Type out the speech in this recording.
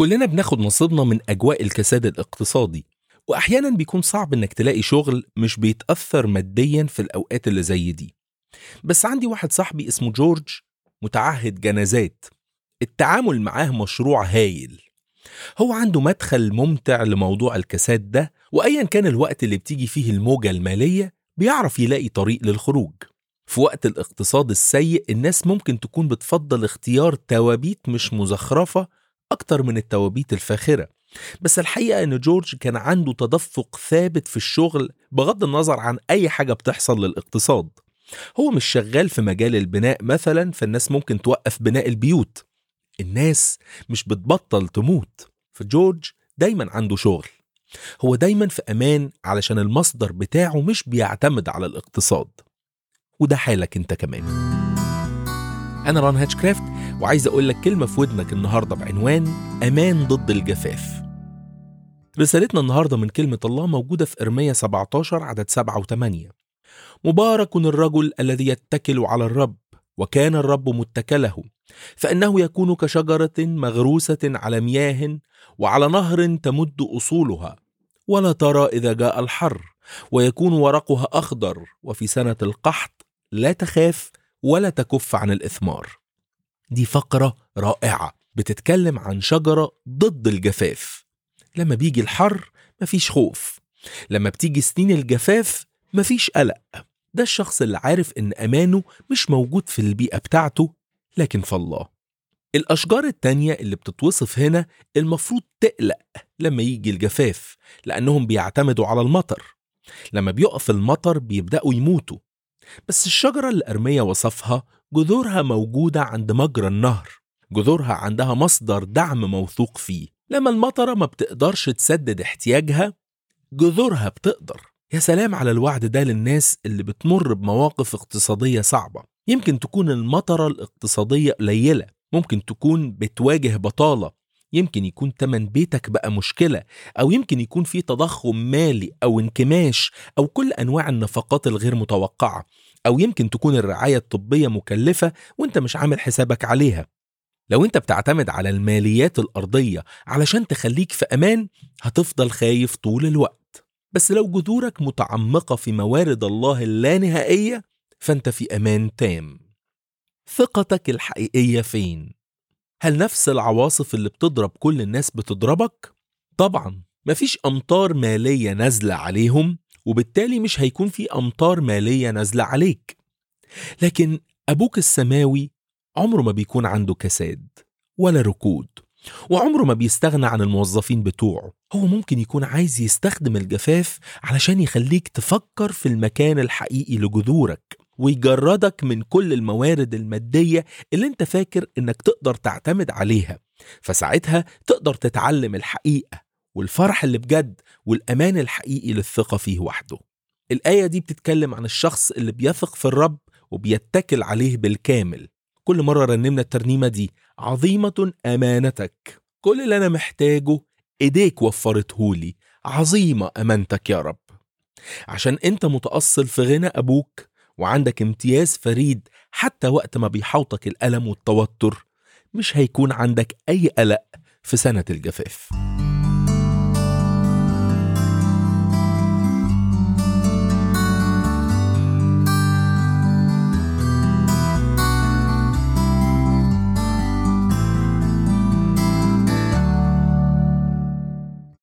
كلنا بناخد نصيبنا من أجواء الكساد الاقتصادي وأحيانا بيكون صعب إنك تلاقي شغل مش بيتأثر ماديا في الأوقات اللي زي دي بس عندي واحد صاحبي اسمه جورج متعهد جنازات التعامل معاه مشروع هايل هو عنده مدخل ممتع لموضوع الكساد ده وأيا كان الوقت اللي بتيجي فيه الموجة المالية بيعرف يلاقي طريق للخروج في وقت الاقتصاد السيء الناس ممكن تكون بتفضل اختيار توابيت مش مزخرفة أكتر من التوابيت الفاخرة بس الحقيقة إن جورج كان عنده تدفق ثابت في الشغل بغض النظر عن أي حاجة بتحصل للاقتصاد هو مش شغال في مجال البناء مثلا فالناس ممكن توقف بناء البيوت الناس مش بتبطل تموت فجورج دايما عنده شغل هو دايما في أمان علشان المصدر بتاعه مش بيعتمد على الاقتصاد وده حالك انت كمان أنا ران هاتشكرافت وعايز أقول لك كلمة في ودنك النهاردة بعنوان أمان ضد الجفاف رسالتنا النهاردة من كلمة الله موجودة في إرمية 17 عدد 7 و8 مبارك الرجل الذي يتكل على الرب وكان الرب متكله فإنه يكون كشجرة مغروسة على مياه وعلى نهر تمد أصولها ولا ترى إذا جاء الحر ويكون ورقها أخضر وفي سنة القحط لا تخاف ولا تكف عن الإثمار دي فقرة رائعة بتتكلم عن شجرة ضد الجفاف لما بيجي الحر مفيش خوف لما بتيجي سنين الجفاف مفيش قلق ده الشخص اللي عارف إن أمانه مش موجود في البيئة بتاعته لكن في الله الأشجار التانية اللي بتتوصف هنا المفروض تقلق لما يجي الجفاف لأنهم بيعتمدوا على المطر لما بيقف المطر بيبدأوا يموتوا بس الشجرة اللي أرمية وصفها جذورها موجودة عند مجرى النهر جذورها عندها مصدر دعم موثوق فيه لما المطرة ما بتقدرش تسدد احتياجها جذورها بتقدر يا سلام على الوعد ده للناس اللي بتمر بمواقف اقتصادية صعبة يمكن تكون المطرة الاقتصادية قليلة ممكن تكون بتواجه بطالة يمكن يكون تمن بيتك بقى مشكلة أو يمكن يكون في تضخم مالي أو انكماش أو كل أنواع النفقات الغير متوقعة أو يمكن تكون الرعاية الطبية مكلفة وانت مش عامل حسابك عليها لو انت بتعتمد على الماليات الأرضية علشان تخليك في أمان هتفضل خايف طول الوقت بس لو جذورك متعمقة في موارد الله اللانهائية فانت في أمان تام ثقتك الحقيقية فين؟ هل نفس العواصف اللي بتضرب كل الناس بتضربك؟ طبعا مفيش أمطار مالية نازلة عليهم وبالتالي مش هيكون في أمطار مالية نازلة عليك لكن أبوك السماوي عمره ما بيكون عنده كساد ولا ركود وعمره ما بيستغنى عن الموظفين بتوعه هو ممكن يكون عايز يستخدم الجفاف علشان يخليك تفكر في المكان الحقيقي لجذورك ويجردك من كل الموارد المادية اللي انت فاكر انك تقدر تعتمد عليها فساعتها تقدر تتعلم الحقيقة والفرح اللي بجد والأمان الحقيقي للثقة فيه وحده الآية دي بتتكلم عن الشخص اللي بيثق في الرب وبيتكل عليه بالكامل كل مرة رنمنا الترنيمة دي عظيمة أمانتك كل اللي أنا محتاجه إيديك وفرتهولي عظيمة أمانتك يا رب عشان أنت متأصل في غنى أبوك وعندك امتياز فريد حتى وقت ما بيحوطك الألم والتوتر مش هيكون عندك أي قلق في سنة الجفاف